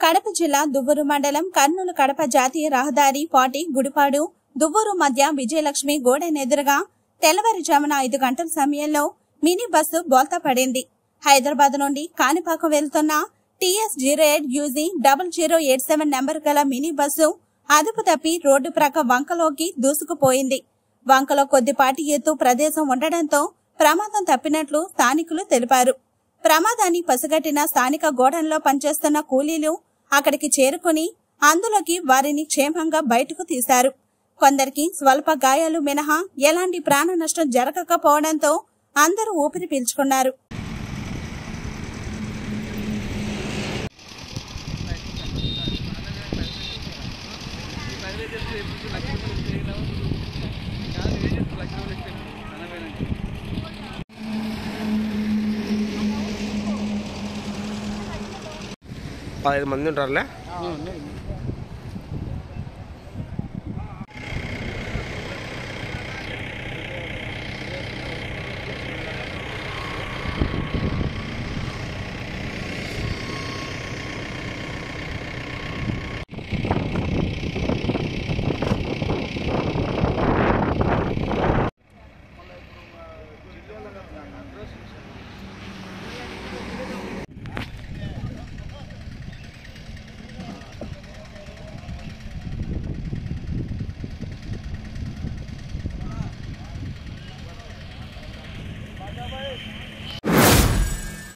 కడప జిల్లా దువ్వూరు మండలం కర్నూలు కడప జాతీయ రహదారి పాటి గుడిపాడు దువ్వూరు మధ్య విజయలక్ష్మి గోడెనెదురుగా తెల్లవారుజామున ఐదు గంటల సమయంలో మినీ బస్సు బోల్తా పడింది హైదరాబాద్ నుండి కాణిపాకం వెళ్తున్న TS zero eight UG double zero eight seven number గల మినీ బస్సు అదుపు తప్పి రోడ్డు ప్రక్క వంకలోకి దూసుకుపోయింది వంకలో కొద్దిపాటి ఎత్తు ప్రదేశం ఉండడంతో ప్రమాదం తప్పినట్లు స్థానికులు తెలిపారు ప్రమాదాన్ని పసిగట్టిన స్థానిక గోడన్లో పనిచేస్తున్న కూలీలు అక్కడికి చేరుకుని అందులోకి వారిని క్షేమంగా బయటకు తీశారు కొందరికి స్వల్ప గాయాలు మినహా ఎలాంటి ప్రాణ నష్టం జరగకపోవడంతో అందరూ ఊపిరి పీల్చుకున్నారు పదహైదు మంది ఉంటారులే